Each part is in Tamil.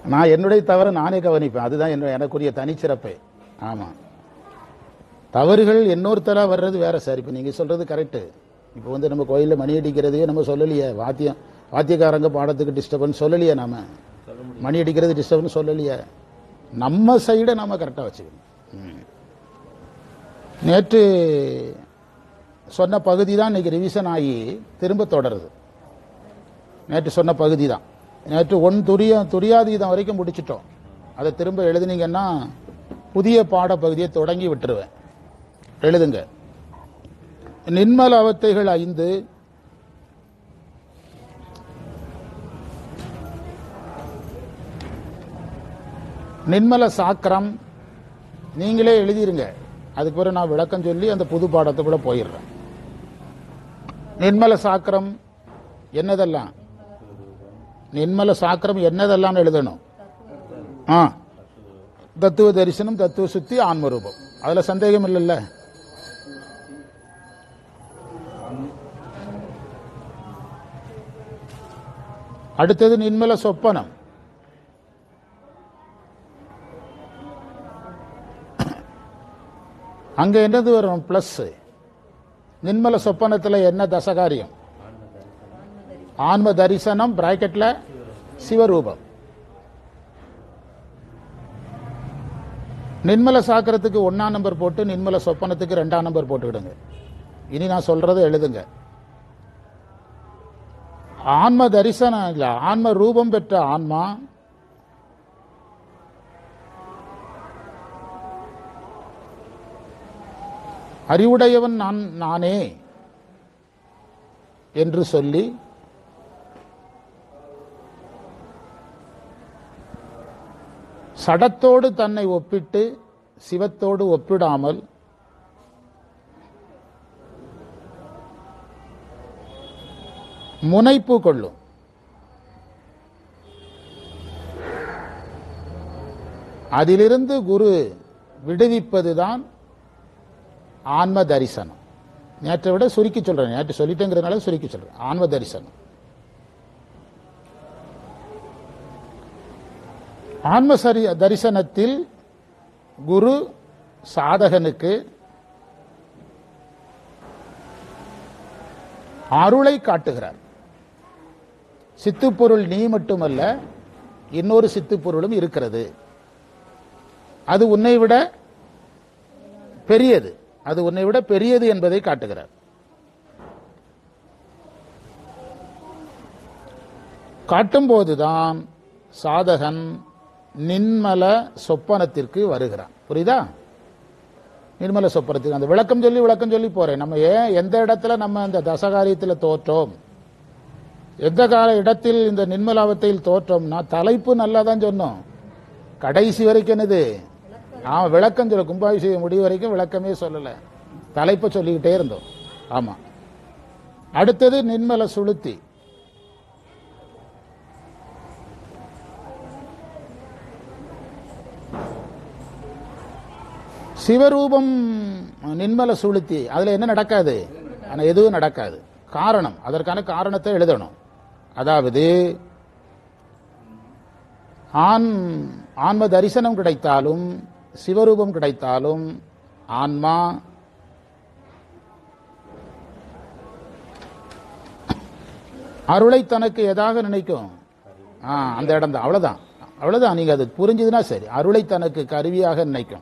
நான் என்னுடைய தவறை நானே கவனிப்பேன் அதுதான் என்ன எனக்குரிய தனிச்சிறப்பே ஆமா தவறுகள் இன்னொருத்தரா வர்றது வேற சார் இப்போ நீங்க சொல்றது கரெக்டு இப்போ வந்து நம்ம கோயிலில் மணி அடிக்கிறதையே நம்ம சொல்லலையே வாத்தியம் வாத்தியக்காரங்க பாடத்துக்கு டிஸ்டர்பன்ஸ் சொல்லலையே நாம மணி அடிக்கிறது டிஸ்டர்பன்ஸ் சொல்லலையே நம்ம சைடை நாம கரெக்டாக வச்சுக்கணும் ம். நேற்று சொன்ன பகுதி தான் இன்னைக்கு ரிவிஷன் ஆகி திரும்ப தொடருது நேற்று சொன்ன பகுதி தான் நேற்று ஒன் துரிய துரியாதீதம் வரைக்கும் முடிச்சிட்டோம் அதை திரும்ப எழுதுனீங்கன்னா புதிய பாடப்பகுதியை தொடங்கி விட்டுருவேன் எழுதுங்க நின்மல அவத்தைகள் ஐந்து நின்மல சாக்கரம் நீங்களே எழுதிருங்க அதுக்கு பிறகு நான் விளக்கம் சொல்லி அந்த புது பாடத்துக்குள்ள போயிடுறேன் நின்மல சாக்கரம் என்னதெல்லாம் நின்மல சாக்கரம் என்னதெல்லாம் எழுதணும் ஆ தத்துவ தரிசனம் தத்துவ சுத்தி ஆன்மரூபம் அதுல சந்தேகம் இல்லைல்ல அடுத்தது நின்மல சொப்பனம் அங்க என்னது வரும் பிளஸ் நின்மல சொப்பனத்துல என்ன தசகாரியம் ஆன்ம தரிசனம் பிராக்கெட்ல சிவரூபம் நின்மல சாக்கரத்துக்கு ஒன்னாம் நம்பர் போட்டு நின்மல சொப்பனத்துக்கு ரெண்டாம் நம்பர் போட்டுக்கிடுங்க இனி நான் சொல்றதை எழுதுங்க ஆன்ம தரிசனம் இல்ல ஆன்ம ரூபம் பெற்ற ஆன்மா அறிவுடையவன் நான் நானே என்று சொல்லி சடத்தோடு தன்னை ஒப்பிட்டு சிவத்தோடு ஒப்பிடாமல் முனைப்பு கொள்ளும் அதிலிருந்து குரு விடுவிப்பதுதான் ஆன்ம தரிசனம் நேற்றை விட சுருக்கி சொல்றேன் நேற்று சொல்லிட்டேங்கிறதுனால சுருக்கி சொல்றேன் ஆன்ம தரிசனம் ஆன்ம சரி தரிசனத்தில் குரு சாதகனுக்கு அருளை காட்டுகிறார் சித்துப்பொருள் நீ மட்டுமல்ல இன்னொரு சித்துப்பொருளும் இருக்கிறது அது உன்னை விட பெரியது அது உன்னை விட பெரியது என்பதை காட்டுகிறார் காட்டும்போதுதான் சாதகன் நின்மல சொப்பனத்திற்கு வருகிறான் புரியுதா நிர்மல சொப்பனத்துக்கு அந்த விளக்கம் சொல்லி விளக்கம் சொல்லி போறேன் நம்ம ஏன் எந்த இடத்துல நம்ம அந்த தசகாரியத்தில் தோற்றோம் எந்த கால இடத்தில் இந்த நிர்மலாவத்தில் தோற்றோம்னா தலைப்பு நல்லா தான் சொன்னோம் கடைசி வரைக்கும் என்னது ஆமா விளக்கம் சொல்ல கும்பாபிஷேகம் முடிவு வரைக்கும் விளக்கமே சொல்லல தலைப்பை சொல்லிக்கிட்டே இருந்தோம் ஆமா அடுத்தது நின்மல சுளுத்தி சிவரூபம் நின்மல சுளுத்தி அதுல என்ன நடக்காது ஆனா எதுவும் நடக்காது காரணம் அதற்கான காரணத்தை எழுதணும் அதாவது ஆண் ஆன்ம தரிசனம் கிடைத்தாலும் சிவரூபம் கிடைத்தாலும் ஆன்மா அருளை தனக்கு எதாக நினைக்கும் ஆ, அந்த இடம் தான் அவ்வளவுதான் அவ்வளவுதான் நீங்க அது புரிஞ்சுதுன்னா சரி அருளை தனக்கு கருவியாக நினைக்கும்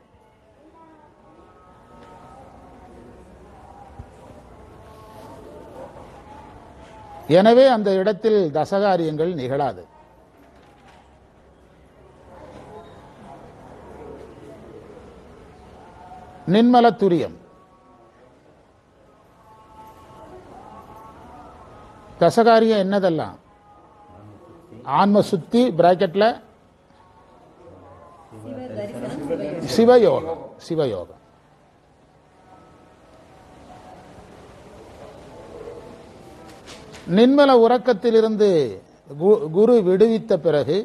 எனவே அந்த இடத்தில் தசகாரியங்கள் நிகழாது நின்மல துரியம் தசகாரியம் என்னதெல்லாம் ஆன்ம சுத்தி பிராக்கெட்ல சிவயோகம் சிவயோகம் நின்மல உறக்கத்திலிருந்து கு- குரு விடுவித்த பிறகு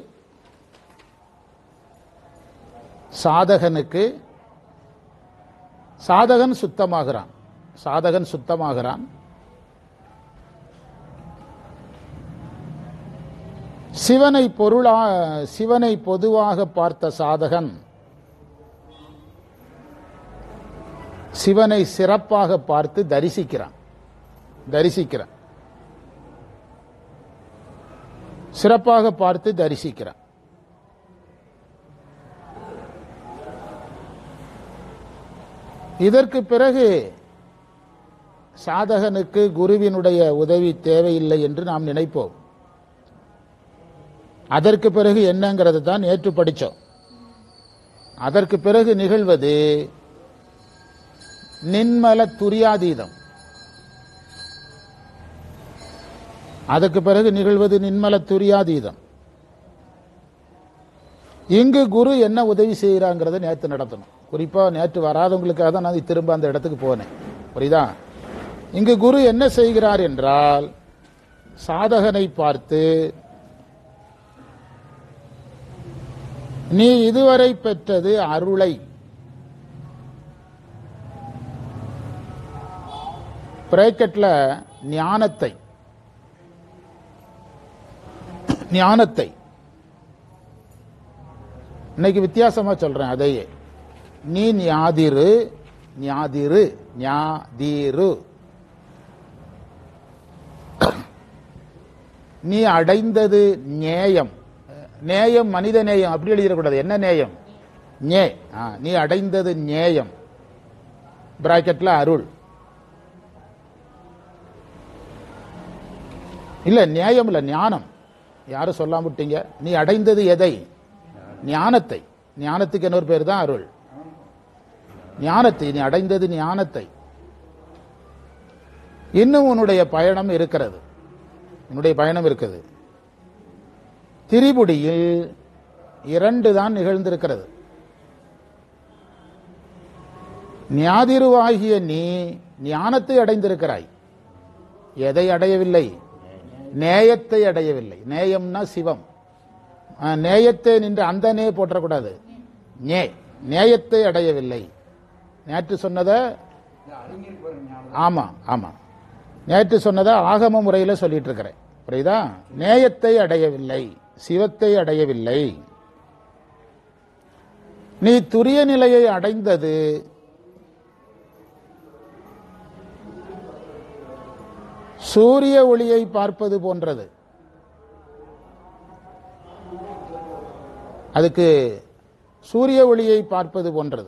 சாதகனுக்கு சாதகன் சுத்தமாகிறான் சாதகன் சுத்தமாகிறான் சிவனை பொருளா சிவனை பொதுவாக பார்த்த சாதகன் சிவனை சிறப்பாக பார்த்து தரிசிக்கிறான் தரிசிக்கிறான் சிறப்பாக பார்த்து தரிசிக்கிறான் இதற்கு பிறகு சாதகனுக்கு குருவினுடைய உதவி தேவையில்லை என்று நாம் நினைப்போம் அதற்கு பிறகு என்னங்கிறது தான் நேற்று படித்தோம் அதற்கு பிறகு நிகழ்வது நின்மல துரியாதீதம் அதற்கு பிறகு நிகழ்வது நின்மல துரியாதீதம் இங்கு குரு என்ன உதவி செய்கிறாங்கிறத நேற்று நடத்தணும் குறிப்பா நேற்று வராதவங்களுக்காக தான் நான் திரும்ப அந்த இடத்துக்கு போனேன் புரியுதா இங்கு குரு என்ன செய்கிறார் என்றால் சாதகனை பார்த்து நீ இதுவரை பெற்றது அருளை பிரேக்கெட்ல ஞானத்தை ஞானத்தை இன்னைக்கு வித்தியாசமா சொல்றேன் அதையே நீ ஞாதிரு ஞாதிரு ஞாதிரு நீ அடைந்தது நேயம் நேயம் மனித நேயம் அப்படி எழுதிடக்கூடாது என்ன நேயம் நே ஆ, நீ அடைந்தது நேயம் பிராக்கெட்ல அருள் இல்ல நியாயம் இல்ல ஞானம் யாரும் சொல்லாம விட்டீங்க நீ அடைந்தது எதை ஞானத்தை ஞானத்துக்கு இன்னொரு பேர் தான் அருள் ஞானத்தை நீ அடைந்தது ஞானத்தை இன்னும் உன்னுடைய பயணம் இருக்கிறது உன்னுடைய பயணம் இருக்குது திரிபுடியில் இரண்டு தான் நிகழ்ந்திருக்கிறது ஞாதிருவாகிய நீ ஞானத்தை அடைந்திருக்கிறாய் எதை அடையவில்லை நேயத்தை அடையவில்லை நேயம்னா சிவம் ஆ, நேயத்தை நின்று அந்த நே போற்றக்கூடாது நே நேயத்தை அடையவில்லை நேற்று சொன்னதை ஆமா ஆமா நேற்று சொன்னதை ஆகம முறையில் சொல்லிட்டு இருக்கிறேன் புரியுதா நேயத்தை அடையவில்லை சிவத்தை அடையவில்லை நீ துரிய நிலையை அடைந்தது சூரிய ஒளியை பார்ப்பது போன்றது அதுக்கு சூரிய ஒளியை பார்ப்பது போன்றது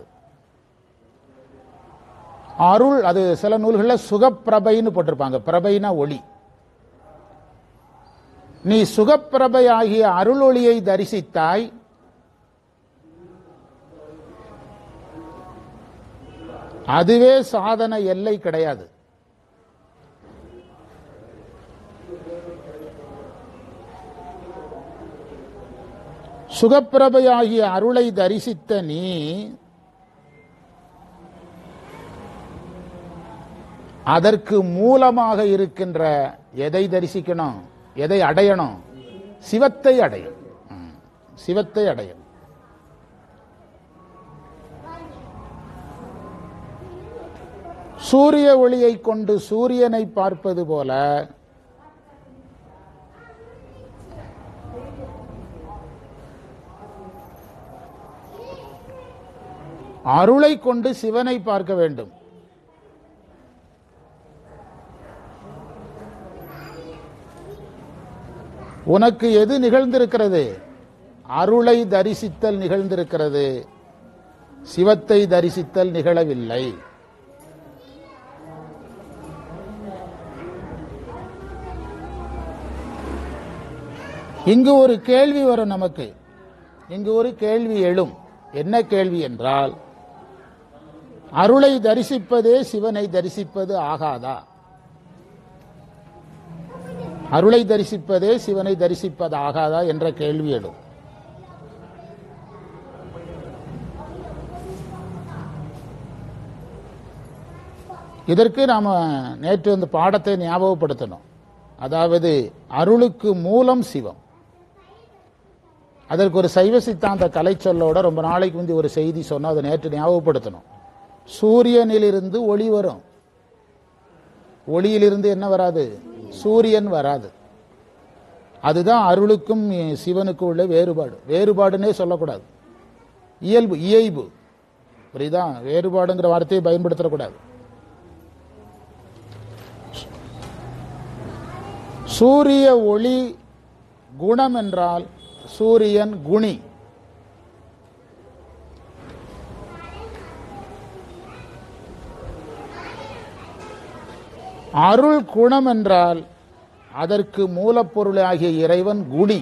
அருள் அது சில நூல்களில் சுகப்பிரபைன்னு போட்டிருப்பாங்க பிரபைனா ஒளி நீ சுகப்பிரபை ஆகிய அருள் ஒளியை தரிசித்தாய் அதுவே சாதன எல்லை கிடையாது சுகப்பிரபையாகிய அருளை தரிசித்த நீ அதற்கு மூலமாக இருக்கின்ற எதை தரிசிக்கணும் எதை அடையணும் சிவத்தை அடையும் ம், சிவத்தை அடையும் சூரிய ஒளியை கொண்டு சூரியனை பார்ப்பது போல அருளை கொண்டு சிவனை பார்க்க வேண்டும் உனக்கு எது நிகழ்ந்திருக்கிறது அருளை தரிசித்தல் நிகழ்ந்திருக்கிறது சிவத்தை தரிசித்தல் நிகழவில்லை இங்கு ஒரு கேள்வி வரும் நமக்கு இங்கு ஒரு கேள்வி எழும் என்ன கேள்வி என்றால் அருளை தரிசிப்பதே சிவனை தரிசிப்பது ஆகாதா அருளை தரிசிப்பதே சிவனை தரிசிப்பது ஆகாதா என்ற கேள்வி எழும் இதற்கு நாம நேற்று அந்த பாடத்தை ஞாபகப்படுத்தணும் அதாவது அருளுக்கு மூலம் சிவம் அதற்கு ஒரு சைவ சித்தாந்த கலை சொல்லோட ரொம்ப நாளைக்கு முந்தி ஒரு செய்தி சொன்னோம் அதை நேற்று ஞாபகப்படுத்தணும் சூரியனிலிருந்து ஒளி வரும் ஒளியிலிருந்து என்ன வராது சூரியன் வராது அதுதான் அருளுக்கும் சிவனுக்கும் உள்ள வேறுபாடு வேறுபாடுன்னே சொல்லக்கூடாது இயல்பு இயைபு புரியுதா வேறுபாடுங்கிற வார்த்தையை பயன்படுத்தக்கூடாது சூரிய ஒளி குணம் என்றால் சூரியன் குணி அருள் குணம் என்றால் அதற்கு மூலப்பொருளாகிய இறைவன் குணி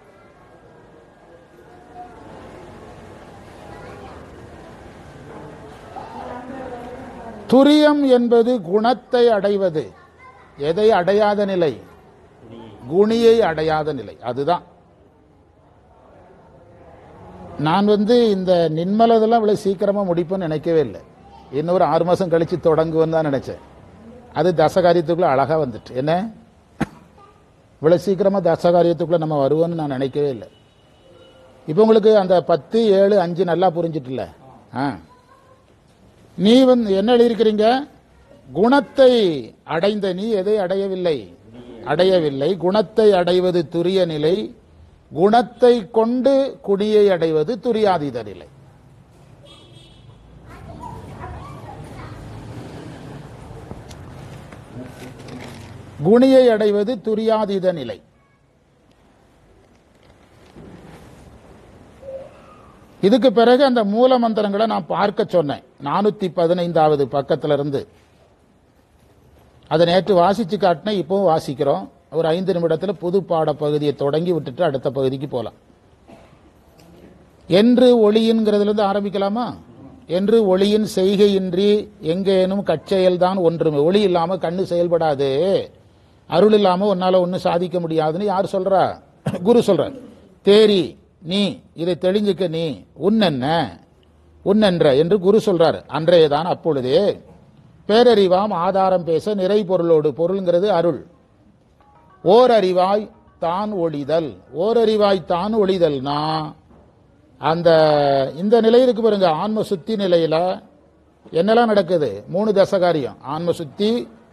துரியம் என்பது குணத்தை அடைவது எதை அடையாத நிலை குணியை அடையாத நிலை அதுதான் நான் வந்து இந்த நின்மலதெல்லாம் இவ்வளவு சீக்கிரமா முடிப்பேன்னு நினைக்கவே இல்லை இன்னொரு ஆறு மாசம் கழிச்சு தொடங்குவேன்னு தான் நினைச்சேன் அது தசகாரியத்துக்குள்ள அழகா வந்துட்டு என்ன இவ்வளவு சீக்கிரமா தசகாரியத்துக்குள்ள நம்ம வருவோம்னு நான் நினைக்கவே இல்லை இப்போ உங்களுக்கு அந்த பத்து ஏழு அஞ்சு நல்லா புரிஞ்சிட்டுல ஆ நீ வந்து என்ன எழுதியிருக்கிறீங்க குணத்தை அடைந்த நீ எதை அடையவில்லை அடையவில்லை குணத்தை அடைவது துரிய நிலை குணத்தை கொண்டு குடியை அடைவது துரியாதீத நிலை குணியை அடைவது துரியாதீத நிலை இதுக்கு பிறகு அந்த மூல மந்திரங்களை நான் பார்க்க சொன்னேன் நானூத்தி பதினைந்தாவது பக்கத்துல இருந்து அதை நேற்று வாசிச்சு காட்டினேன் இப்பவும் வாசிக்கிறோம் ஒரு ஐந்து நிமிடத்துல புது பாட பகுதியை தொடங்கி விட்டுட்டு அடுத்த பகுதிக்கு போலாம் என்று ஒளியின்கிறதுல இருந்து ஆரம்பிக்கலாமா என்று ஒளியின் செய்கையின்றி எங்கேனும் கச்செயல்தான் ஒன்றுமே ஒளி இல்லாம கண்ணு செயல்படாது அருள் இல்லாம உன்னால ஒன்னும் சாதிக்க முடியாதுன்னு யார் சொல்றா குரு சொல்ற தேரி நீ இதை தெளிஞ்சுக்க நீ உன்னென்ன உன்னென்ற என்று குரு சொல்றார் அன்றையதான் அப்பொழுதே பேரறிவாம் ஆதாரம் பேச நிறை பொருளோடு பொருள்ங்கிறது அருள் ஓரறிவாய் தான் ஒளிதல் ஓரறிவாய் தான் ஒளிதல்னா அந்த இந்த நிலை இருக்கு பாருங்க ஆன்ம சுத்தி நிலையில என்னெல்லாம் நடக்குது மூணு தசகாரியம் ஆன்ம சுத்தி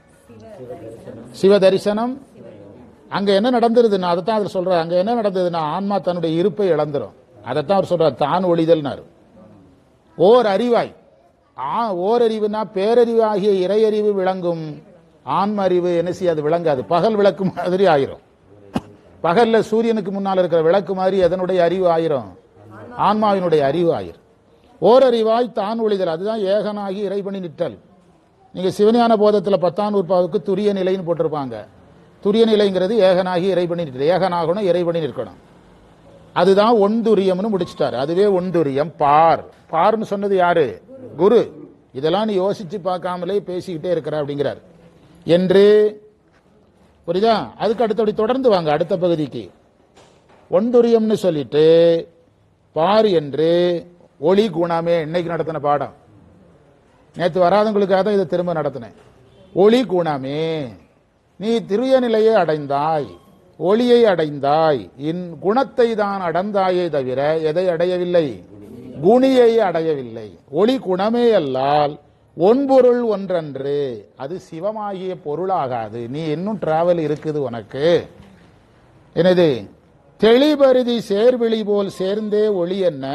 சிவ தரிசனம் அங்க என்ன நடந்துருதுன்னா அதைத்தான் அவர் சொல்றாரு அங்க என்ன நடந்ததுன்னா ஆன்மா தன்னுடைய இருப்பை இழந்துரும் அதைத்தான் அவர் சொல்றார் தான் ஒளிதல்னாரு ஓர் அறிவாய் ஆ- ஓரறிவுனா பேரறிவாகிய இறையறிவு விளங்கும் ஆன்ம அறிவு என்ன செய்யாது விளங்காது பகல் விளக்கு மாதிரி ஆயிரும் பகல்ல சூரியனுக்கு முன்னால் இருக்கிற விளக்கு மாதிரி எதனுடைய அறிவு ஆயிரும் ஆன்மாவினுடைய அறிவு ஆயிரும் ஓரறிவாய் தான் ஒளிதல் அதுதான் ஏகனாகி இறைபணி நிற்றல் நீங்க சிவஞான போதத்துல பத்தாம் நூற்பாவுக்கு துரிய நிலைன்னு போட்டிருப்பாங்க துரிய நிலைங்கிறது ஏகனாகி இறைபணி நிற்றல் ஏகனாகணும் இறைபணி நிற்கணும் அதுதான் ஒன்துரியம்னு முடிச்சிட்டாரு அதுவே ஒன்துரியம் பார் பார்னு சொன்னது யாரு குரு இதெல்லாம் நீ யோசிச்சு பார்க்காமலே பேசிக்கிட்டே இருக்கிற அப்படிங்கிறார் என்று புரியுதா அதுக்கு அடுத்தபடி தொடர்ந்து வாங்க அடுத்த பகுதிக்கு ஒன்துரியம்னு சொல்லிட்டு பார் என்று ஒளி குணமே இன்னைக்கு நடத்தின பாடம் நேற்று வராதவங்களுக்காக தான் இதை திரும்ப நடத்தினேன் ஒளி குணமே நீ திரிய நிலையை அடைந்தாய் ஒளியை அடைந்தாய் இன் குணத்தை தான் அடைந்தாயே தவிர எதை அடையவில்லை குணியை அடையவில்லை ஒளி குணமே அல்லால் ஒன்பொருள் ஒன்றன்று அது சிவமாகிய பொருளாகாது நீ இன்னும் டிராவல் இருக்குது உனக்கு எனது தெளிபருதி சேர்விழி போல் சேர்ந்தே ஒளி என்ன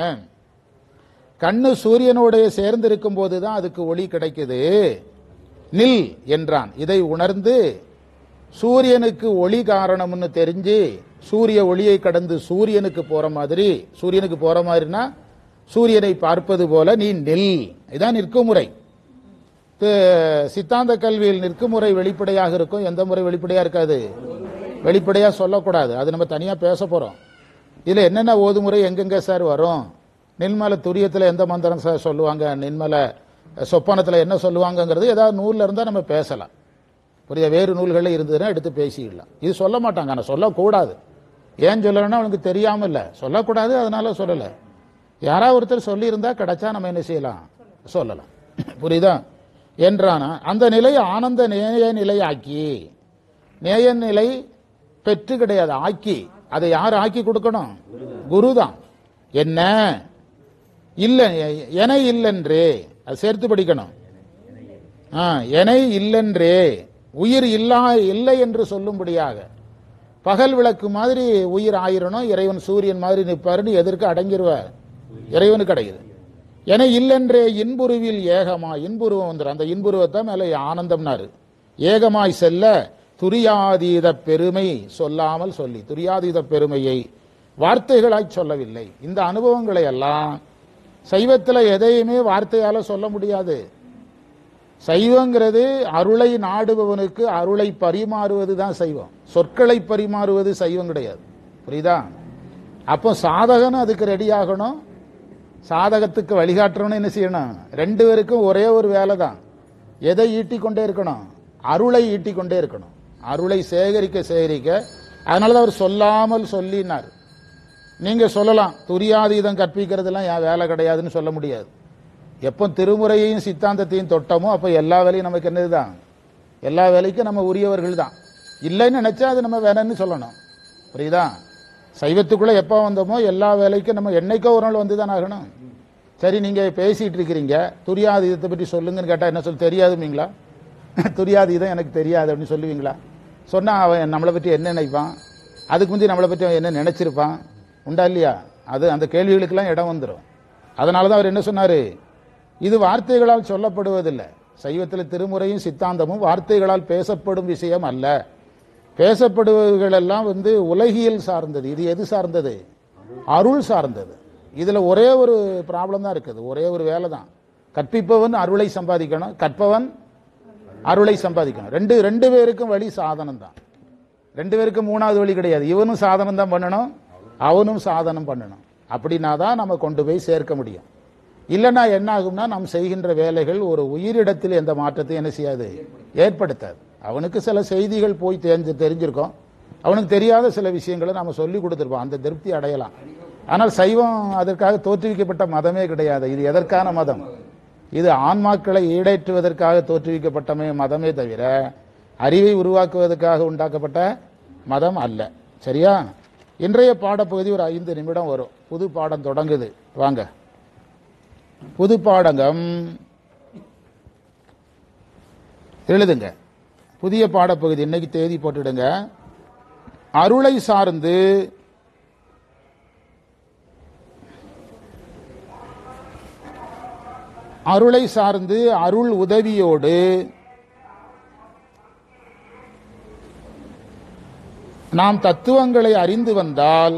கண்ணு சூரியனோட சேர்ந்திருக்கும் போதுதான் அதுக்கு ஒளி கிடைக்குது நில் என்றான் இதை உணர்ந்து சூரியனுக்கு ஒளி காரணம்னு தெரிஞ்சு சூரிய ஒளியை கடந்து சூரியனுக்கு போற மாதிரி சூரியனுக்கு போற மாதிரினா சூரியனை பார்ப்பது போல நீ நில் இதான் நிற்கும் முறை து- சித்தாந்த கல்வியில் நிற்கும் முறை வெளிப்படையாக இருக்கும் எந்த முறை வெளிப்படையா இருக்காது வெளிப்படையா சொல்லக்கூடாது அது நம்ம தனியா பேச போறோம் இதுல என்னென்ன ஓதுமுறை எங்கெங்க சார் வரும் நின்மல துரியத்துல எந்த மந்திரம் சார் சொல்லுவாங்க நின்மல சொப்பனத்துல என்ன சொல்லுவாங்கங்கிறது ஏதாவது நூல்ல இருந்தா நம்ம பேசலாம் புரிய வேறு நூல்களில் இருந்ததுன்னா எடுத்து பேசிடலாம் இது சொல்ல மாட்டாங்க ஆனால் சொல்லக்கூடாது ஏன் சொல்லணும்னா அவனுக்கு தெரியாம இல்லை சொல்லக்கூடாது அதனால சொல்லலை யாராவது ஒருத்தர் சொல்லியிருந்தா கிடைச்சா நம்ம என்ன செய்யலாம் சொல்லலாம் புரியுதா என்றானா அந்த நிலை ஆனந்த நேய நிலை ஆக்கி நேய நிலை பெற்று கிடையாது ஆக்கி அதை யார் ஆக்கி கொடுக்கணும் குருதான் என்ன இல்லை என இல்லென்றே அது சேர்த்து படிக்கணும் ஆ, எனை இல்லென்றே உயிர் இல்லா இல்லை என்று சொல்லும்படியாக பகல் விளக்கு மாதிரி உயிர் ஆயிரணும் இறைவன் சூரியன் மாதிரி நிற்பாருன்னு எதற்கு அடங்கிருவ இறைவனுக்கு அடையுது என இல்லென்றே இன்புருவில் ஏகமா இன்புருவம் வந்துடும் அந்த இன்புருவத்தை மேல ஆனந்தம்னாரு ஏகமாய் செல்ல துரியாதீத பெருமை சொல்லாமல் சொல்லி துரியாதீத பெருமையை வார்த்தைகளாய் சொல்லவில்லை இந்த அனுபவங்களை எல்லாம் சைவத்தில் எதையுமே வார்த்தையால சொல்ல முடியாது சைவங்கிறது அருளை நாடுபவனுக்கு அருளை பரிமாறுவது தான் சைவம் சொற்களை பரிமாறுவது சைவம் கிடையாது புரியுதா அப்போ சாதகனும் அதுக்கு ரெடி ஆகணும் சாதகத்துக்கு வழிகாட்டுறவனும் என்ன செய்யணும் ரெண்டு பேருக்கும் ஒரே ஒரு வேலை தான் எதை ஈட்டிக் கொண்டே இருக்கணும் அருளை ஈட்டிக் கொண்டே இருக்கணும் அருளை சேகரிக்க சேகரிக்க அதனால தான் அவர் சொல்லாமல் சொல்லினார் நீங்க சொல்லலாம் துரியாதீதம் கற்பிக்கிறதுலாம் என் வேலை கிடையாதுன்னு சொல்ல முடியாது எப்போ திருமுறையையும் சித்தாந்தத்தையும் தொட்டமோ அப்போ எல்லா வேலையும் நமக்கு என்னதுதான் எல்லா வேலைக்கும் நம்ம உரியவர்கள் தான் இல்லைன்னு நினைச்சா அது நம்ம வேணும்னு சொல்லணும் புரியுதா சைவத்துக்குள்ள எப்போ வந்தோமோ எல்லா வேலைக்கும் நம்ம என்னைக்கோ ஒரு நாள் வந்து தான் ஆகணும் சரி நீங்க பேசிட்டு இருக்கிறீங்க துரியாதீதத்தை பற்றி சொல்லுங்கன்னு கேட்டா என்ன சொல்ல தெரியாதுமீங்களா துரியாதீதம் எனக்கு தெரியாது அப்படின்னு சொல்லுவீங்களா சொன்னா அவன் நம்மளை பற்றி என்ன நினைப்பான் அதுக்கு முந்தி நம்மளை பற்றி அவன் என்ன நினைச்சிருப்பான் உண்டா இல்லையா அது அந்த கேள்விகளுக்கெல்லாம் இடம் வந்துடும் அதனால தான் அவர் என்ன சொன்னாரு இது வார்த்தைகளால் சொல்லப்படுவதில்லை சைவத்தில் திருமுறையும் சித்தாந்தமும் வார்த்தைகளால் பேசப்படும் விஷயம் அல்ல பேசப்படுவர்கள் எல்லாம் வந்து உலகியல் சார்ந்தது இது எது சார்ந்தது அருள் சார்ந்தது இதுல ஒரே ஒரு ப்ராப்ளம் தான் இருக்குது ஒரே ஒரு வேலை தான் கற்பிப்பவன் அருளை சம்பாதிக்கணும் கற்பவன் அருளை சம்பாதிக்கணும் ரெண்டு ரெண்டு பேருக்கும் வழி சாதனம் தான் ரெண்டு பேருக்கும் மூணாவது வழி கிடையாது இவனும் சாதனம் தான் பண்ணணும் அவனும் சாதனம் பண்ணணும் அப்படின்னா தான் நம்ம கொண்டு போய் சேர்க்க முடியும் இல்லைன்னா என்ன ஆகும்னா நாம் செய்கின்ற வேலைகள் ஒரு உயிரிடத்தில் எந்த மாற்றத்தையும் என்ன செய்யாது ஏற்படுத்தாது அவனுக்கு சில செய்திகள் போய் தெரிஞ்சு தெரிஞ்சிருக்கும் அவனுக்கு தெரியாத சில விஷயங்களை நம்ம சொல்லி கொடுத்துருப்போம் அந்த திருப்தி அடையலாம் ஆனால் சைவம் அதற்காக தோற்றுவிக்கப்பட்ட மதமே கிடையாது இது எதற்கான மதம் இது ஆன்மாக்களை ஈடேற்றுவதற்காக தோற்றுவிக்கப்பட்டமே மதமே தவிர அறிவை உருவாக்குவதற்காக உண்டாக்கப்பட்ட மதம் அல்ல சரியா இன்றைய பாடப்பகுதி ஒரு ஐந்து நிமிடம் வரும் புது பாடம் தொடங்குது வாங்க புது பாடகம் எழுதுங்க புதிய பாடப்பகுதி இன்னைக்கு தேதி போட்டுடுங்க அருளை சார்ந்து அருளை சார்ந்து அருள் உதவியோடு நாம் தத்துவங்களை அறிந்து வந்தால்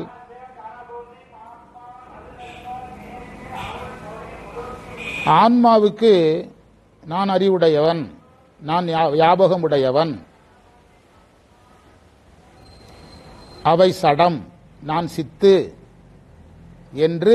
ஆன்மாவுக்கு நான் அறிவுடையவன் நான் ஞா- ஞாபகமுடையவன் அவை சடம் நான் சித்து என்று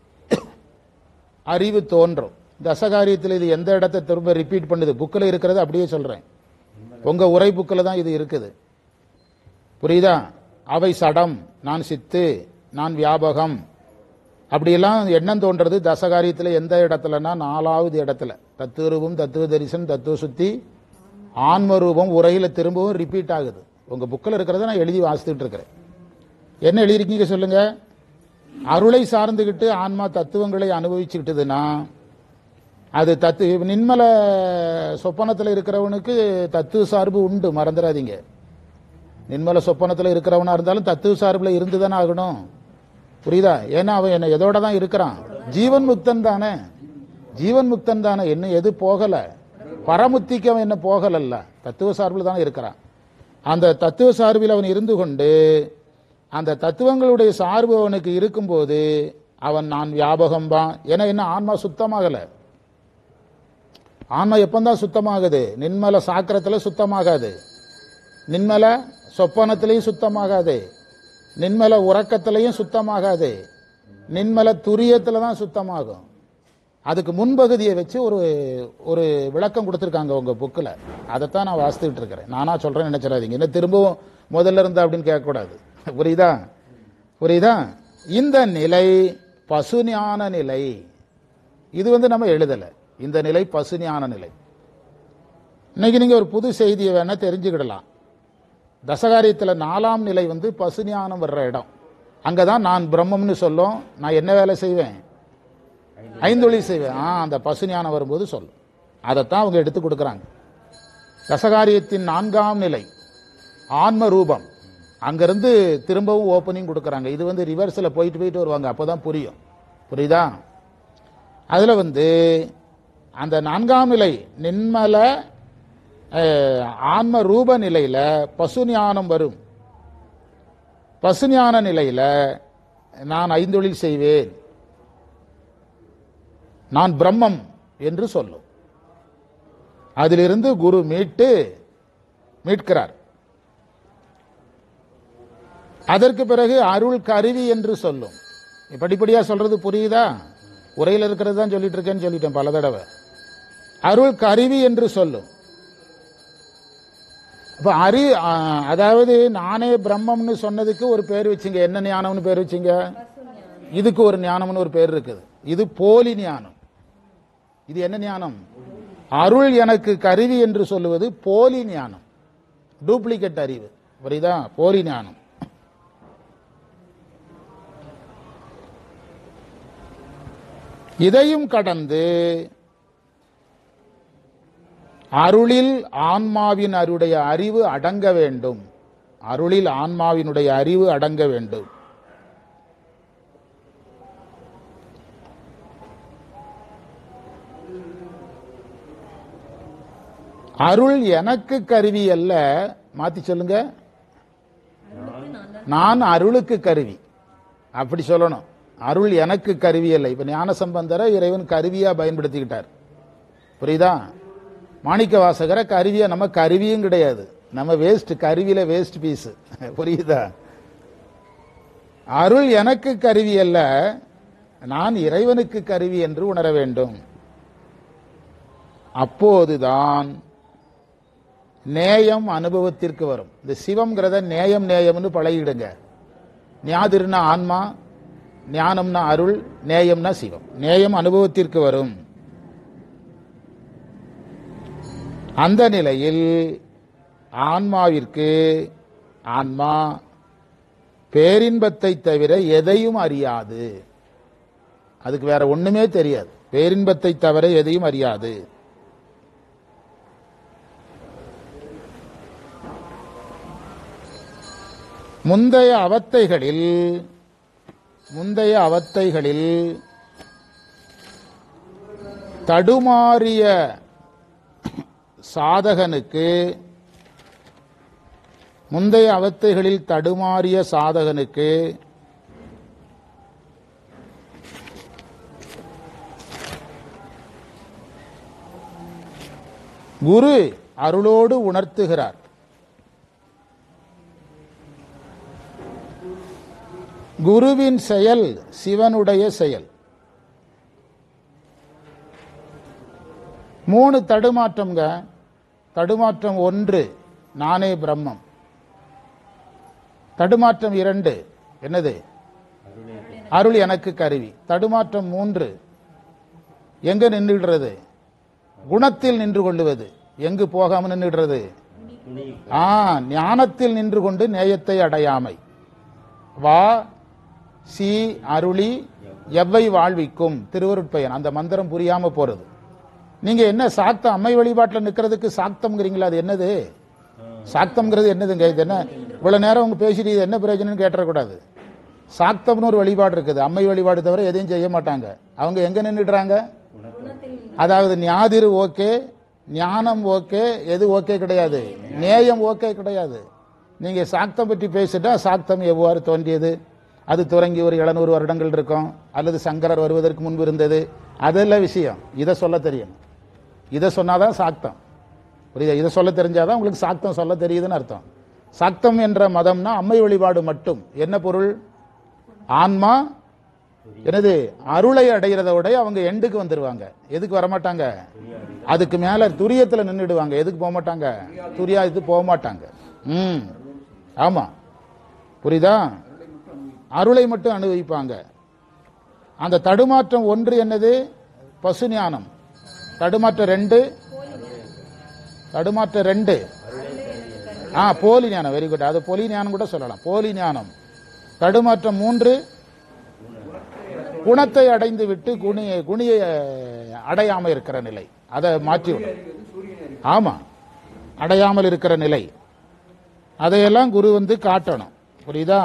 அறிவு தோன்றும் தசகாரியத்தில் இது எந்த இடத்தை திரும்ப ரிப்பீட் பண்ணுது புக்கில் இருக்கிறது அப்படியே சொல்றேன் உங்க உரை புக்கில் தான் இது இருக்குது புரியுதா அவை சடம் நான் சித்து நான் வியாபகம் அப்படியெல்லாம் எண்ணம் தோன்றது தசகாரியத்தில் எந்த இடத்துலனா நாலாவது இடத்துல தத்துவரூபம் தத்துவ தரிசனம் தத்துவ சுத்தி ஆன்ம ரூபம் உரையில திரும்பவும் ரிப்பீட் ஆகுது உங்க புக்கில் இருக்கிறத நான் எழுதி வாசித்துட்டு இருக்கிறேன் என்ன எழுதியிருக்கீங்க சொல்லுங்க அருளை சார்ந்துகிட்டு ஆன்மா தத்துவங்களை அனுபவிச்சுக்கிட்டதுன்னா அது தத்து நின்மல சொப்பனத்தில் இருக்கிறவனுக்கு தத்துவ சார்பு உண்டு மறந்துடாதீங்க நின்மல சொப்பனத்தில் இருக்கிறவனா இருந்தாலும் தத்துவ சார்பில் இருந்து தானே ஆகணும் புரியுதா ஏன்னா அவன் என்ன எதோட தான் இருக்கிறான் ஜீவன் முக்தன் தானே ஜீவன் முக்தன் தானே இன்னும் எது போகல பரமுத்திக்கு அவன் என்ன போகலல்ல தத்துவ சார்பில் தானே இருக்கிறான் அந்த தத்துவ சார்பில் அவன் இருந்து கொண்டு அந்த தத்துவங்களுடைய சார்பு அவனுக்கு இருக்கும்போது அவன் நான் வியாபகம்பான் ஏன்னா என்ன ஆன்மா சுத்தமாகல ஆன்மா எப்பந்தான் சுத்தமாகுது நின்மல சாக்கிரத்துல சுத்தமாகாது நின்மல சொப்பனத்திலையும் சுத்தமாகாது நின்மல உறக்கத்திலையும் சுத்தமாகாது நின்மல துரியத்துல தான் சுத்தமாகும் அதுக்கு முன்பகுதியை வச்சு ஒரு ஒரு விளக்கம் கொடுத்துருக்காங்க உங்க புக்கில் அதைத்தான் நான் வாசித்துக்கிட்டு இருக்கிறேன் நானா சொல்றேன்னு நினைச்சிடாதீங்க என்ன திரும்பவும் முதல்ல இருந்தா அப்படின்னு கேட்கக்கூடாது புரியுதா புரியுதா இந்த நிலை பசுஞான நிலை இது வந்து நம்ம எழுதலை இந்த நிலை பசுஞான நிலை இன்னைக்கு நீங்க ஒரு புது செய்தியை வேணா தெரிஞ்சுக்கிடலாம் தசகாரியத்தில் நாலாம் நிலை வந்து பசுஞானம் வர்ற இடம் அங்கதான் நான் பிரம்மம்னு சொல்லும் நான் என்ன வேலை செய்வேன் ஐந்தொழி செய்வேன் ஆ அந்த பசுஞானம் வரும்போது சொல்லும் அதைத்தான் அவங்க எடுத்து கொடுக்குறாங்க தசகாரியத்தின் நான்காம் நிலை ஆன்ம ரூபம் அங்கிருந்து திரும்பவும் ஓப்பனிங் கொடுக்கறாங்க இது வந்து ரிவர்ஸில் போயிட்டு போயிட்டு வருவாங்க அப்பதான் புரியும் புரியுதா அதுல வந்து அந்த நான்காம் நிலை நின்மல அஹ், ஆன்ம ரூப நிலையில பசு ஞானம் வரும் பசு ஞான நிலையில நான் ஐந்தொழில் செய்வேன் நான் பிரம்மம் என்று சொல்லும் அதிலிருந்து குரு மீட்டு மீட்கிறார் அதற்கு பிறகு அருள் கருவி என்று சொல்லும் படிப்படியா சொல்றது புரியுதா உரையில் இருக்கிறது தான் சொல்லிட்டு இருக்கேன்னு சொல்லிட்டேன் பல தடவை அருள் கருவி என்று சொல்லும் இப்ப அறி ஆ, அதாவது நானே பிரம்மம்னு சொன்னதுக்கு ஒரு பேர் வச்சுங்க என்ன ஞானம்னு பேர் வச்சுங்க இதுக்கு ஒரு ஞானம்னு ஒரு பேர் இருக்குது இது போலி ஞானம் இது என்ன ஞானம் அருள் எனக்கு கருவி என்று சொல்லுவது போலி ஞானம் டூப்ளிகேட் அறிவு புரியுதா போலி ஞானம் இதையும் கடந்து அருளில் ஆன்மாவின் அருடைய அறிவு அடங்க வேண்டும் அருளில் ஆன்மாவினுடைய அறிவு அடங்க வேண்டும் அருள் எனக்கு கருவி அல்ல மாத்தி சொல்லுங்க நான் அருளுக்கு கருவி அப்படி சொல்லணும் அருள் எனக்கு கருவி அல்ல இப்ப ஞான சம்பந்தரை இறைவன் கருவியா பயன்படுத்திக்கிட்டார் புரியுதா மாணிக்க வாசகரை கருவியா நம்ம கருவியும் கிடையாது நம்ம வேஸ்ட் கருவியில வேஸ்ட் பீஸ் புரியுதா அருள் எனக்கு கருவி அல்ல நான் இறைவனுக்கு கருவி என்று உணர வேண்டும் அப்போதுதான் நேயம் அனுபவத்திற்கு வரும் இந்த சிவம்ங்கிறத நேயம் நேயம்னு பழகிடுங்க ஞாதிருனா ஆன்மா ஞானம்னா அருள் நேயம்னா சிவம் நேயம் அனுபவத்திற்கு வரும் அந்த நிலையில் ஆன்மாவிற்கு ஆன்மா பேரின்பத்தை தவிர எதையும் அறியாது அதுக்கு வேற ஒண்ணுமே தெரியாது பேரின்பத்தை தவிர எதையும் அறியாது முந்தைய அவத்தைகளில் முந்தைய அவத்தைகளில் தடுமாறிய சாதகனுக்கு முந்தைய அவத்தைகளில் தடுமாறிய சாதகனுக்கு குரு அருளோடு உணர்த்துகிறார் குருவின் செயல் சிவனுடைய செயல் மூணு தடுமாற்றம்ங்க தடுமாற்றம் ஒன்று நானே பிரம்மம் தடுமாற்றம் இரண்டு என்னது அருள் எனக்கு கருவி தடுமாற்றம் மூன்று எங்க நின்றுடுறது குணத்தில் நின்று கொள்ளுவது எங்கு போகாம நின்றுடுறது ஆ ஞானத்தில் நின்று கொண்டு நேயத்தை அடையாமை வா சி அருளி எவ்வை வாழ்விக்கும் திருவருட்பயன் அந்த மந்திரம் புரியாம போறது நீங்க என்ன சாக்தம் அம்மை வழிபாட்டில் நிக்கிறதுக்கு சாக்தம்ங்கிறீங்களா அது என்னது சாக்தம்ங்கிறது என்னதுங்க இது என்ன இவ்வளவு நேரம் அவங்க பேசிட்டு இது என்ன பிரயோஜனம்னு கேட்டக்கூடாது சாக்தம்னு ஒரு வழிபாடு இருக்குது அம்மை வழிபாடு தவிர எதையும் செய்ய மாட்டாங்க அவங்க எங்க நின்றுடுறாங்க அதாவது ஞாதிரு ஓகே ஞானம் ஓகே எது ஓகே கிடையாது நேயம் ஓகே கிடையாது நீங்க சாக்தம் பற்றி பேசிட்டா சாக்தம் எவ்வாறு தோன்றியது அது தொடங்கி ஒரு எழுநூறு வருடங்கள் இருக்கும் அல்லது சங்கரர் வருவதற்கு முன்பு இருந்தது அதெல்லாம் விஷயம் இதை சொல்ல தெரியும் இதை சொன்னாதான் சாக்தம் புரியுதா இதை சொல்ல தெரிஞ்சாதான் உங்களுக்கு சாக்தம் சொல்ல தெரியுதுன்னு அர்த்தம் சாக்தம் என்ற மதம்னா அம்மை வழிபாடு மட்டும் என்ன பொருள் ஆன்மா என்னது அருளை அடைகிறத விட அவங்க எண்டுக்கு வந்துருவாங்க எதுக்கு வரமாட்டாங்க அதுக்கு மேல துரியத்துல நின்றுடுவாங்க எதுக்கு போக மாட்டாங்க துரியாயத்து போக மாட்டாங்க ம் ஆமா புரியுதா அருளை மட்டும் அனுபவிப்பாங்க அந்த தடுமாற்றம் ஒன்று என்னது பசு ஞானம் தடுமாற்றம் ரெண்டு தடுமாற்றம் ரெண்டு ஆ போலி ஞானம் வெரி குட் அது போலி ஞானம் கூட சொல்லலாம் போலி ஞானம் தடுமாற்றம் மூன்று குணத்தை அடைந்து விட்டு குணி குணியை அடையாம இருக்கிற நிலை அதை மாற்றிவிடும் ஆமா அடையாமல் இருக்கிற நிலை அதையெல்லாம் குரு வந்து காட்டணும் புரியுதா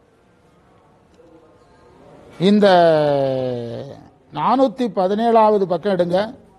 இந்த நானூத்தி பதினேழாவது பக்கம் எடுங்க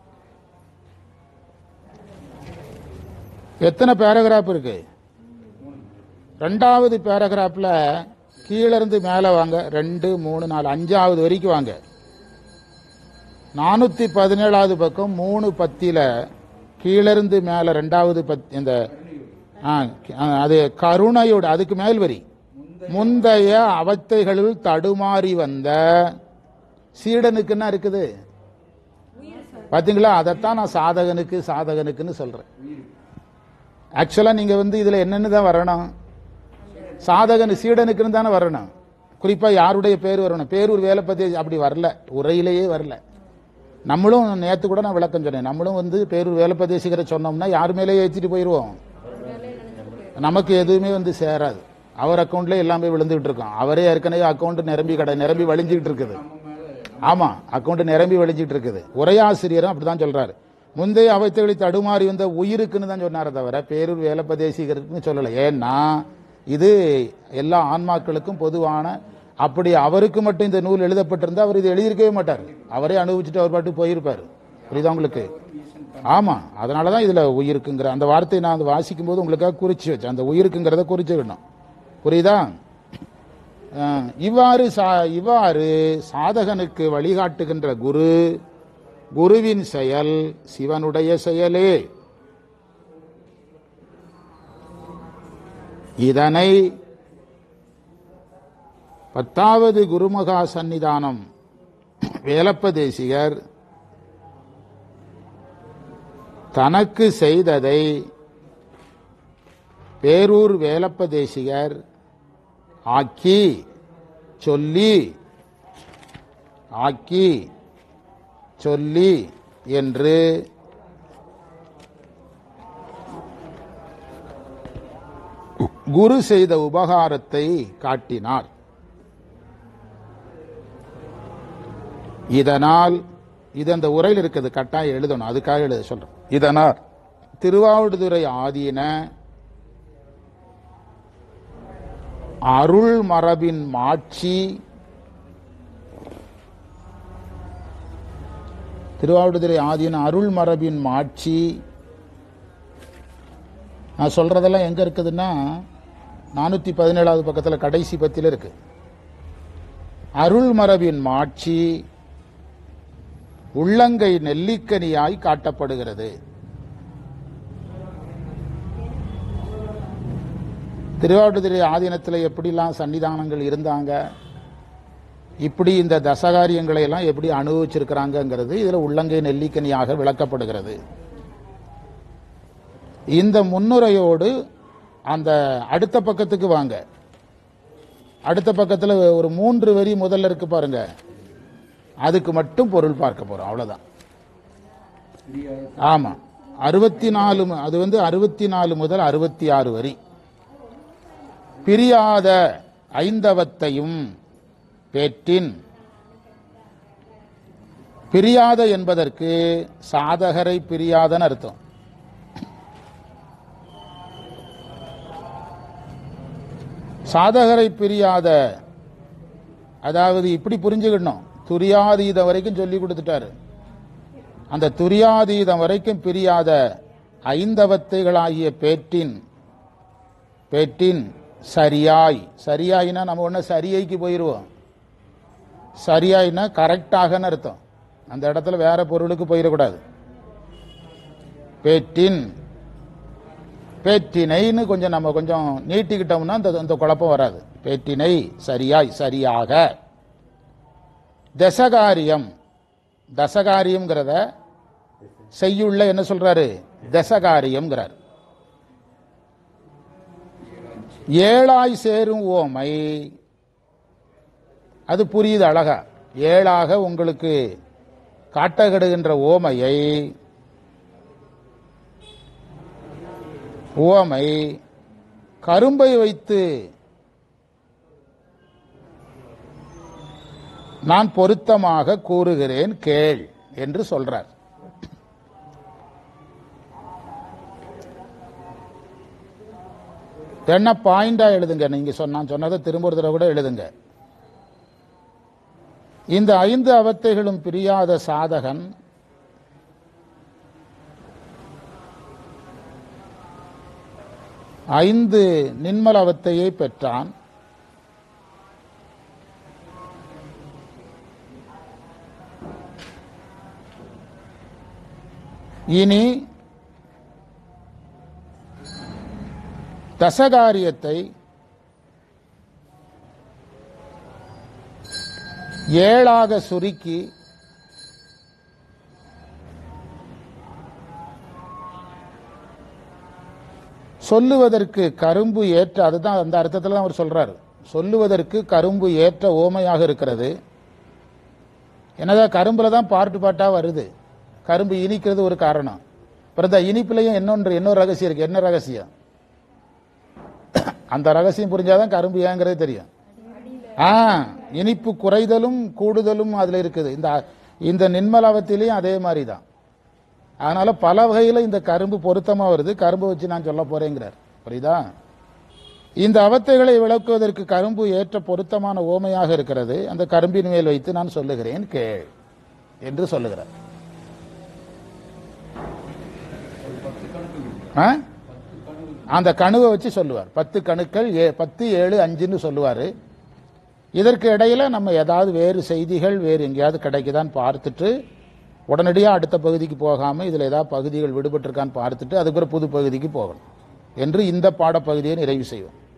எத்தனை பேராகிராஃப் இருக்கு ரெண்டாவது பேராகிராஃப்ல கீழ இருந்து மேலே வாங்க ரெண்டு மூணு நாலு அஞ்சாவது வரைக்கும் வாங்க நானூத்தி பதினேழாவது பக்கம் மூணு பத்தில கீழிருந்து மேல ரெண்டாவது பத் இந்த ஆ, ஆ, அது கருணையோட அதுக்கு மேல் வரி முந்தைய அவத்தைகளில் தடுமாறி வந்த சீடனுக்கு என்ன இருக்குது பாத்தீங்களா அதைத்தான் நான் சாதகனுக்கு சாதகனுக்குன்னு சொல்றேன் ஆக்சுவலா நீங்க வந்து இதுல என்னன்னு தான் வரணும் சாதகன் சீடனுக்குன்னு தானே வரணும் குறிப்பா யாருடைய பேர் வரணும் பேரூர் வேலைப்பத்தி அப்படி வரல உரையிலேயே வரல நம்மளும் நேத்து கூட நான் விளக்கம் சொன்னேன் நம்மளும் வந்து பேரூர் வேலைப்பதேசிகரை சொன்னோம்னா யார் மேலேயே ஏற்றிட்டு போயிடுவோம் நமக்கு எதுவுமே வந்து சேராது அவர் அக்கௌண்ட்ல எல்லாமே விழுந்துகிட்டு இருக்கோம் அவரே ஏற்கனவே அக்கௌண்ட் நிரம்பி கடை நிரம்பி வழிஞ்சுக்கிட்டு இருக்குது ஆமா அக்கௌண்ட் நிரம்பி வழிஞ்சிட்டு இருக்குது உரையாசிரியரும் அப்படிதான் சொல்றாரு முந்தைய அவத்தைகளை தடுமாறி வந்த உயிருக்குன்னு தான் சொன்னாரே தவிர பேரூர் வேலைப்பதேசிகருக்குன்னு சொல்லலை ஏன்னா இது எல்லா ஆன்மாக்களுக்கும் பொதுவான அப்படி அவருக்கு மட்டும் இந்த நூல் எழுதப்பட்டிருந்தா அவர் இது எழுதியிருக்கவே மாட்டார் அவரே அனுபவிச்சுட்டு அவர் பாட்டு போயிருப்பார் புரியுதா உங்களுக்கு ஆமா அதனாலதான் இதுல உயிருக்குங்கிற அந்த வார்த்தையை நான் அந்த வாசிக்கும் போது உங்களுக்காக குறிச்சு வச்சேன் அந்த உயிருக்குங்கிறத குறிச்சுக்கணும் புரியுதா அஹ், இவ்வாறு சா- இவ்வாறு சாதகனுக்கு வழிகாட்டுகின்ற குரு குருவின் செயல் சிவனுடைய செயலே இதனை பத்தாவது குருமகா சந்நிதானம் வேலப்ப தேசிகர் தனக்கு செய்ததை பேரூர் வேலப்ப தேசிகர் ஆக்கி சொல்லி ஆக்கி சொல்லி என்று குரு செய்த உபகாரத்தை காட்டினார் இதனால் இது அந்த உரையில் இருக்குது கட்டாயம் எழுதணும் அதுக்காக எழுத சொல்றேன் இதனால் திருவாவடுதுறை ஆதீன அருள் மரபின் மாட்சி திருவாவடுதுறை ஆதீன அருள் மரபின் மாட்சி நான் சொல்றதெல்லாம் எங்க இருக்குதுன்னா நானூத்தி பதினேழாவது பக்கத்துல கடைசி பத்தில இருக்கு அருள் மரபின் மாட்சி உள்ளங்கை நெல்லிக்கனியாய் காட்டப்படுகிறது திருவாவடுதுறை ஆதீனத்தில் எப்படிலாம் சன்னிதானங்கள் இருந்தாங்க இப்படி இந்த தசகாரியங்களை எல்லாம் எப்படி அனுபவிச்சிருக்கிறாங்கங்கிறது இதுல உள்ளங்கை நெல்லிக்கனியாக விளக்கப்படுகிறது இந்த முன்னுரையோடு அந்த அடுத்த பக்கத்துக்கு வாங்க அடுத்த பக்கத்துல ஒரு மூன்று வரி முதல்ல இருக்கு பாருங்க அதுக்கு மட்டும் பொருள் பார்க்க போறோம் அவ்வளவுதான் ஆமா அறுபத்தி நாலு மு- அது வந்து அறுபத்தி நாலு முதல் அறுபத்தி ஆறு வரி பிரியாத ஐந்தவத்தையும் பேற்றின் பிரியாத என்பதற்கு சாதகரை பிரியாதன்னு அர்த்தம் சாதகரை பிரியாத அதாவது இப்படி புரிஞ்சுக்கணும் துரியாதீதம் வரைக்கும் சொல்லி கொடுத்துட்டாரு அந்த துரியாதீதம் வரைக்கும் பிரியாத ஐந்தவத்தைகளாகிய பேற்றின் பேட்டின் சரியாய் சரியாயினா நம்ம ஒண்ணு சரியைக்கு போயிருவோம் சரியாயினா கரெக்டாகன்னு அர்த்தம் அந்த இடத்துல வேற பொருளுக்கு போயிடக்கூடாது பேட்டின் பேட்டினைன்னு கொஞ்சம் நம்ம கொஞ்சம் நீட்டிக்கிட்டோம்னா அந்த அந்த குழப்பம் வராது பேட்டினை சரியாய் சரியாக தசகாரியம் தசகாரியம்ங்கிறத செய்யுள்ள என்ன சொல்றாரு தசகாரியம்ங்கிறார் ஏழாய் சேரும் ஓமை அது புரியுது அழகா ஏழாக உங்களுக்கு காட்டகடுகின்ற ஓமையை ஓமை கரும்பை வைத்து நான் பொருத்தமாக கூறுகிறேன் கேள் என்று சொல்றார் என்ன பாயிண்டா எழுதுங்க நீங்க சொன்ன நான் சொன்னதை திரும்ப ஒரு தடவை கூட எழுதுங்க இந்த ஐந்து அவத்தைகளும் பிரியாத சாதகன் ஐந்து நின்மல அவத்தையை பெற்றான் இனி தசகாரியத்தை ஏழாக சுருக்கி சொல்லுவதற்கு கரும்பு ஏற்ற அதுதான் அந்த அர்த்தத்தில் தான் அவர் சொல்றாரு சொல்லுவதற்கு கரும்பு ஏற்ற ஓமையாக இருக்கிறது என்னதான் கரும்புல தான் பாட்டு பாட்டா வருது கரும்பு இனிக்கிறது ஒரு காரணம் அப்புறம் இந்த இனிப்புலையும் இன்னொன்று இன்னொரு ரகசியம் இருக்கு என்ன ரகசியம் அந்த ரகசியம் புரிஞ்சாதான் கரும்பு ஏங்கிறது தெரியும் ஆ இனிப்பு குறைதலும் கூடுதலும் அதுல இருக்குது இந்த இந்த நின்மலாவத்திலையும் அதே மாதிரி தான் அதனால பல வகையில் இந்த கரும்பு பொருத்தமா வருது கரும்பு வச்சு நான் சொல்ல போறேங்கிறார் புரியுதா இந்த அவத்தைகளை விளக்குவதற்கு கரும்பு ஏற்ற பொருத்தமான ஓமையாக இருக்கிறது அந்த கரும்பின் மேல் வைத்து நான் சொல்லுகிறேன் கேள் என்று சொல்லுகிறார் ஆ? அந்த கணுவை வச்சு சொல்லுவார் பத்து கணுக்கள் ஏ- பத்து ஏழு அஞ்சுன்னு சொல்லுவாரு இதற்கு இடையில நம்ம ஏதாவது வேறு செய்திகள் வேறு எங்கேயாவது கிடைக்குதான்னு பார்த்துட்டு உடனடியாக அடுத்த பகுதிக்கு போகாம இதுல ஏதாவது பகுதிகள் விடுபட்டிருக்கான்னு பார்த்துட்டு அதுக்கப்புறம் புது பகுதிக்கு போகணும் என்று இந்த பாடப்பகுதியை நிறைவு செய்வோம்